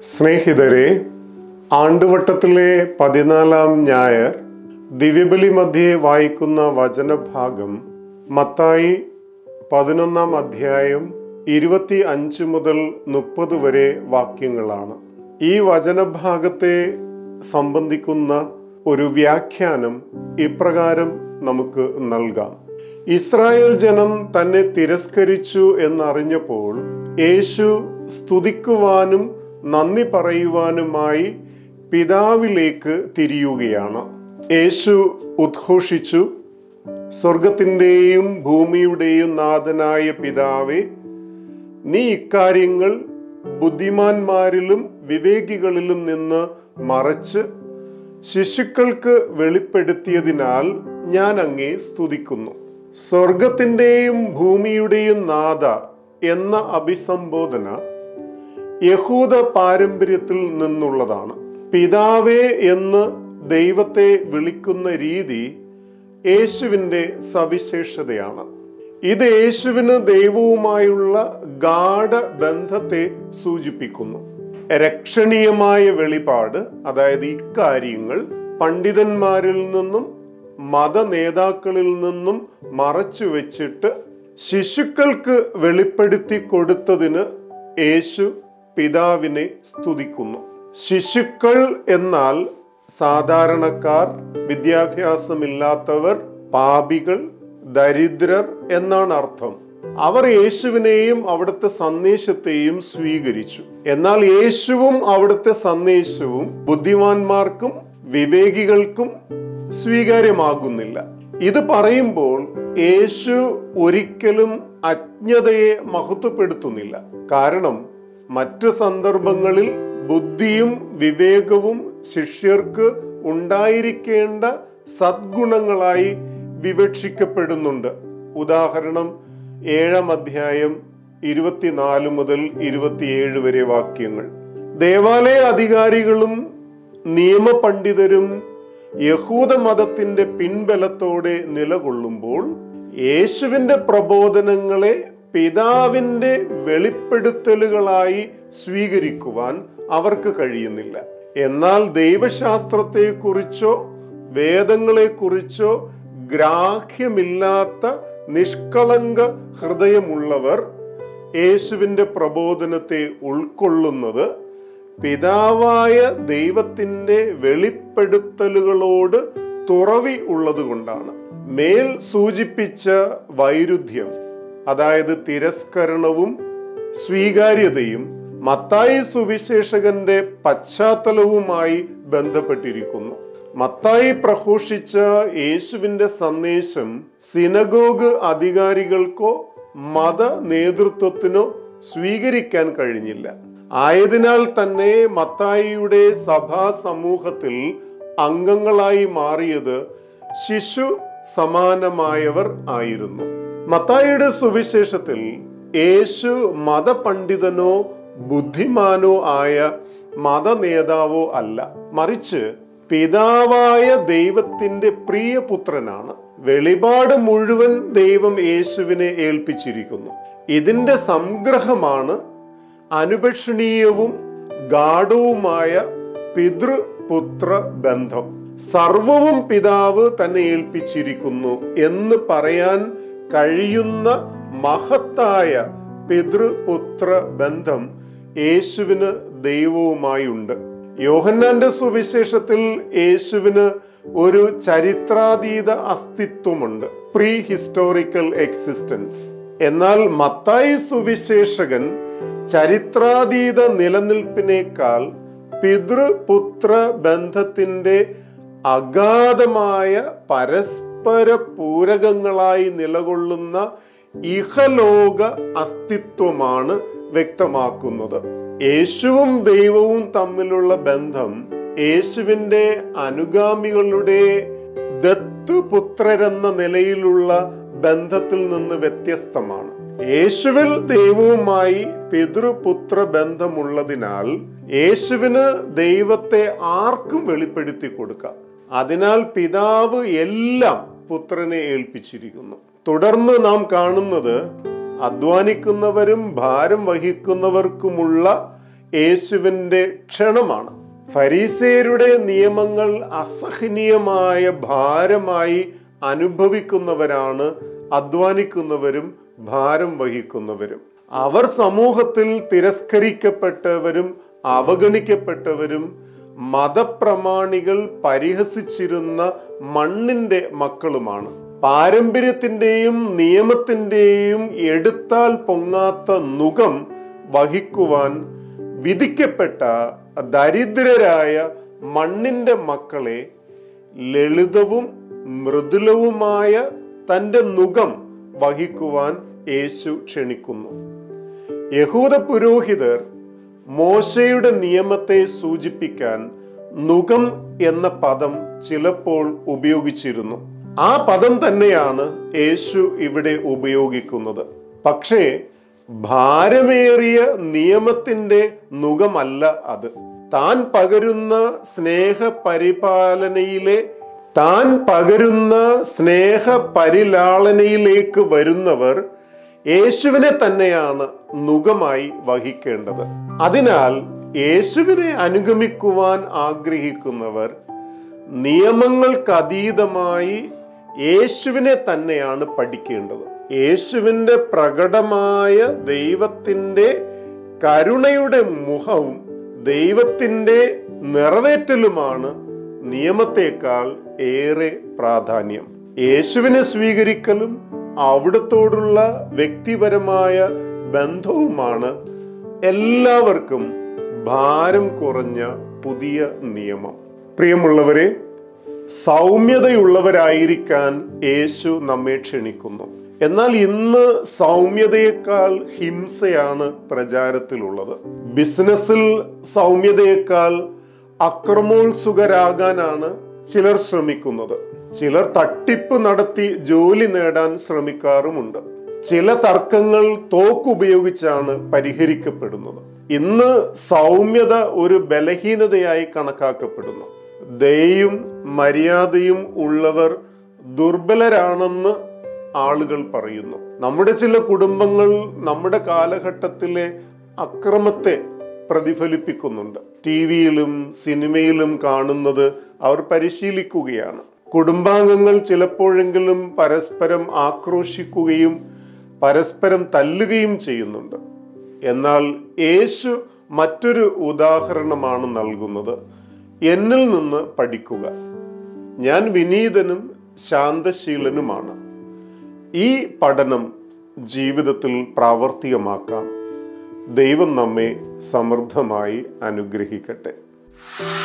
സ്നേഹിതരെ ആണ്ടുവട്ടത്തിലെ പതിനാലാം ഞായർ ദിവ്യബലി മധ്യേ വായിക്കുന്ന വചനഭാഗം മത്തായി പതിനൊന്നാം അധ്യായം ഇരുപത്തി അഞ്ച് മുതൽ മുപ്പത് വരെ വാക്യങ്ങളാണ് ഈ വചനഭാഗത്തെ സംബന്ധിക്കുന്ന ഒരു വ്യാഖ്യാനം ഇപ്രകാരം നമുക്ക് നൽകാം ഇസ്രായേൽ ജനം തന്നെ തിരസ്കരിച്ചു എന്നറിഞ്ഞപ്പോൾ യേശു സ്തുതിക്കുവാനും നന്ദി പറയുവാനുമായി പിതാവിലേക്ക് തിരിയുകയാണ് യേശു ഉദ്ഘോഷിച്ചു സ്വർഗത്തിൻ്റെയും ഭൂമിയുടെയും നാഥനായ പിതാവേ നീ ഇക്കാര്യങ്ങൾ ബുദ്ധിമാന്മാരിലും വിവേകികളിലും നിന്ന് മറച്ച് ശിശുക്കൾക്ക് വെളിപ്പെടുത്തിയതിനാൽ ഞാൻ അങ്ങേ സ്തുതിക്കുന്നു സ്വർഗത്തിൻ്റെയും ഭൂമിയുടെയും നാഥ എന്ന അഭിസംബോധന യഹൂദ പാരമ്പര്യത്തിൽ നിന്നുള്ളതാണ് പിതാവേ എന്ന് ദൈവത്തെ വിളിക്കുന്ന രീതി യേശുവിൻ്റെ സവിശേഷതയാണ് ഇത് യേശുവിന് ദൈവവുമായുള്ള ഗാഠ ബന്ധത്തെ സൂചിപ്പിക്കുന്നു രക്ഷണീയമായ വെളിപാട് അതായത് ഇക്കാര്യങ്ങൾ പണ്ഡിതന്മാരിൽ നിന്നും മത നേതാക്കളിൽ നിന്നും മറച്ചു വെച്ചിട്ട് ശിശുക്കൾക്ക് വെളിപ്പെടുത്തി കൊടുത്തതിന് യേശു പിതാവിനെ സ്തുതിക്കുന്നു ശിശുക്കൾ എന്നാൽ സാധാരണക്കാർ വിദ്യാഭ്യാസമില്ലാത്തവർ പാപികൾ ദരിദ്രർ എന്നാണ് അർത്ഥം അവർ യേശുവിനെയും അവിടുത്തെ സന്ദേശത്തെയും സ്വീകരിച്ചു എന്നാൽ യേശുവും അവിടുത്തെ സന്ദേശവും ബുദ്ധിമാന്മാർക്കും വിവേകികൾക്കും സ്വീകാര്യമാകുന്നില്ല ഇത് പറയുമ്പോൾ യേശു ഒരിക്കലും അജ്ഞതയെ മഹത്വപ്പെടുത്തുന്നില്ല കാരണം മറ്റു സന്ദർഭങ്ങളിൽ ബുദ്ധിയും വിവേകവും ശിഷ്യർക്ക് ഉണ്ടായിരിക്കേണ്ട സദ്ഗുണങ്ങളായി വിവക്ഷിക്കപ്പെടുന്നുണ്ട് ഉദാഹരണം ഏഴാം അധ്യായം ഇരുപത്തിനാല് മുതൽ ഇരുപത്തിയേഴ് വരെ വാക്യങ്ങൾ ദേവാലയ അധികാരികളും നിയമപണ്ഡിതരും യഹൂദ മതത്തിന്റെ പിൻബലത്തോടെ നിലകൊള്ളുമ്പോൾ യേശുവിന്റെ പ്രബോധനങ്ങളെ പിതാവിന്റെ വെളിപ്പെടുത്തലുകളായി സ്വീകരിക്കുവാൻ അവർക്ക് കഴിയുന്നില്ല എന്നാൽ ദൈവശാസ്ത്രത്തെക്കുറിച്ചോ വേദങ്ങളെക്കുറിച്ചോ ഗ്രാഹ്യമില്ലാത്ത നിഷ്കളങ്ക ഹൃദയമുള്ളവർ യേശുവിന്റെ പ്രബോധനത്തെ ഉൾക്കൊള്ളുന്നത് പിതാവായ ദൈവത്തിൻ്റെ വെളിപ്പെടുത്തലുകളോട് തുറവി ഉള്ളതുകൊണ്ടാണ് മേൽ സൂചിപ്പിച്ച വൈരുദ്ധ്യം അതായത് തിരസ്കരണവും സ്വീകാര്യതയും മത്തായി സുവിശേഷകന്റെ പശ്ചാത്തലവുമായി ബന്ധപ്പെട്ടിരിക്കുന്നു മത്തായി പ്രഘോഷിച്ച യേശുവിന്റെ സന്ദേശം സിനഗോഗ് അധികാരികൾക്കോ മത നേതൃത്വത്തിനോ സ്വീകരിക്കാൻ കഴിഞ്ഞില്ല ആയതിനാൽ തന്നെ മത്തായിയുടെ സഭാ സമൂഹത്തിൽ അംഗങ്ങളായി മാറിയത് ശിശു സമാനമായവർ ആയിരുന്നു മത്തായിയുടെ സുവിശേഷത്തിൽ യേശു മതപണ്ഡിതനോ ബുദ്ധിമാനോ ആയ മതനേതാവോ അല്ല മറിച്ച് പിതാവായ ദൈവത്തിന്റെ പ്രിയപുത്രനാണ് വെളിപാട് മുഴുവൻ ദൈവം യേശുവിനെ ഏൽപ്പിച്ചിരിക്കുന്നു ഇതിന്റെ സംഗ്രഹമാണ് അനുപക്ഷണീയവും ഗാഠവുമായ പിതൃപുത്ര ബന്ധം സർവവും പിതാവ് തന്നെ ഏൽപ്പിച്ചിരിക്കുന്നു എന്ന് പറയാൻ കഴിയുന്ന മഹത്തായ പിതൃപുത്ര ബന്ധം യേശുവിന് ദൈവവുമായുണ്ട് യോഹന്നാന്റെ സുവിശേഷത്തിൽ യേശുവിന് ഒരു ചരിത്രാതീത അസ്തിത്വമുണ്ട് പ്രീ ഹിസ്റ്റോറിക്കൽ എക്സിസ്റ്റൻസ് എന്നാൽ മത്തായി സുവിശേഷകൻ ചരിത്രാതീത നിലനിൽപ്പിനേക്കാൾ പിതൃപുത്ര ബന്ധത്തിന്റെ അഗാധമായ പരസ്പര പൂരകങ്ങളായി നിലകൊള്ളുന്ന ഇഹലോക അസ്തിത്വമാണ് വ്യക്തമാക്കുന്നത് യേശുവും ദൈവവും തമ്മിലുള്ള ബന്ധം യേശുവിൻ്റെ അനുഗാമികളുടെ ദത്തുപുത്രരെന്ന നിലയിലുള്ള ബന്ധത്തിൽ നിന്ന് വ്യത്യസ്തമാണ് യേശുവിൽ ദൈവവുമായി പിതൃപുത്ര ബന്ധമുള്ളതിനാൽ യേശുവിന് ദൈവത്തെ ആർക്കും വെളിപ്പെടുത്തി കൊടുക്കാം അതിനാൽ പിതാവ് എല്ലാം പുത്രനെ ഏൽപ്പിച്ചിരിക്കുന്നു തുടർന്ന് നാം കാണുന്നത് അധ്വാനിക്കുന്നവരും ഭാരം വഹിക്കുന്നവർക്കുമുള്ള യേശുവിൻ്റെ ക്ഷണമാണ് ഫരീസേരുടെ നിയമങ്ങൾ അസഹനീയമായ ഭാരമായി അനുഭവിക്കുന്നവരാണ് അധ്വാനിക്കുന്നവരും ഭാരം വഹിക്കുന്നവരും അവർ സമൂഹത്തിൽ തിരസ്കരിക്കപ്പെട്ടവരും അവഗണിക്കപ്പെട്ടവരും മതപ്രമാണികൾ പരിഹസിച്ചിരുന്ന മണ്ണിന്റെ മക്കളുമാണ് പാരമ്പര്യത്തിന്റെയും നിയമത്തിന്റെയും എടുത്താൽ പൊങ്ങാത്ത നുകം വഹിക്കുവാൻ വിധിക്കപ്പെട്ട ദരിദ്രരായ മണ്ണിന്റെ മക്കളെ ലളിതവും മൃദുലവുമായ തൻ്റെ നുകം വഹിക്കുവാൻ യേശു ക്ഷണിക്കുന്നു യഹൂദ പുരോഹിതർ മോശയുടെ നിയമത്തെ സൂചിപ്പിക്കാൻ നുകം എന്ന പദം ചിലപ്പോൾ ഉപയോഗിച്ചിരുന്നു ആ പദം തന്നെയാണ് യേശു ഇവിടെ ഉപയോഗിക്കുന്നത് പക്ഷേ ഭാരമേറിയ നിയമത്തിന്റെ നുകമല്ല അത് താൻ പകരുന്ന സ്നേഹ പരിപാലനയിലെ താൻ പകരുന്ന സ്നേഹ പരിലാളനയിലേക്ക് വരുന്നവർ യേശുവിനെ തന്നെയാണ് നുകമായി വഹിക്കേണ്ടത് അതിനാൽ യേശുവിനെ അനുഗമിക്കുവാൻ ആഗ്രഹിക്കുന്നവർ നിയമങ്ങൾക്കതീതമായി യേശുവിനെ തന്നെയാണ് പഠിക്കേണ്ടത് യേശുവിൻ്റെ പ്രകടമായ ദൈവത്തിൻ്റെ കരുണയുടെ മുഖവും ദൈവത്തിൻ്റെ നിറവേറ്റലുമാണ് നിയമത്തേക്കാൾ ഏറെ പ്രാധാന്യം യേശുവിനെ സ്വീകരിക്കലും അവിടത്തോടുള്ള വ്യക്തിപരമായ ബന്ധവുമാണ് എല്ലാവർക്കും ഭാരം കുറഞ്ഞ പുതിയ നിയമം പ്രിയമുള്ളവരെ സൗമ്യതയുള്ളവരായിരിക്കാൻ യേശു നമ്മെ ക്ഷണിക്കുന്നു എന്നാൽ ഇന്ന് സൗമ്യതയേക്കാൾ ഹിംസയാണ് പ്രചാരത്തിലുള്ളത് ബിസിനസ്സിൽ സൗമ്യതയേക്കാൾ അക്രമോത്സുകരാകാനാണ് ചിലർ ശ്രമിക്കുന്നത് ചിലർ തട്ടിപ്പ് നടത്തി ജോലി നേടാൻ ശ്രമിക്കാറുമുണ്ട് ചില തർക്കങ്ങൾ തോക്കുപയോഗിച്ചാണ് പരിഹരിക്കപ്പെടുന്നത് ഇന്ന് സൗമ്യത ഒരു ബലഹീനതയായി കണക്കാക്കപ്പെടുന്നു ദയയും മര്യാദയും ഉള്ളവർ ദുർബലരാണെന്ന് ആളുകൾ പറയുന്നു നമ്മുടെ ചില കുടുംബങ്ങൾ നമ്മുടെ കാലഘട്ടത്തിലെ അക്രമത്തെ പ്രതിഫലിപ്പിക്കുന്നുണ്ട് ടി വിയിലും സിനിമയിലും കാണുന്നത് അവർ പരിശീലിക്കുകയാണ് കുടുംബാംഗങ്ങൾ ചിലപ്പോഴെങ്കിലും പരസ്പരം ആക്രോശിക്കുകയും പരസ്പരം തല്ലുകയും ചെയ്യുന്നുണ്ട് എന്നാൽ യേശു മറ്റൊരു ഉദാഹരണമാണ് നൽകുന്നത് എന്നിൽ നിന്ന് പഠിക്കുക ഞാൻ വിനീതനും ശാന്തശീലനുമാണ് ഈ പഠനം ജീവിതത്തിൽ പ്രാവർത്തികമാക്കാം ദൈവം നമ്മെ സമൃദ്ധമായി അനുഗ്രഹിക്കട്ടെ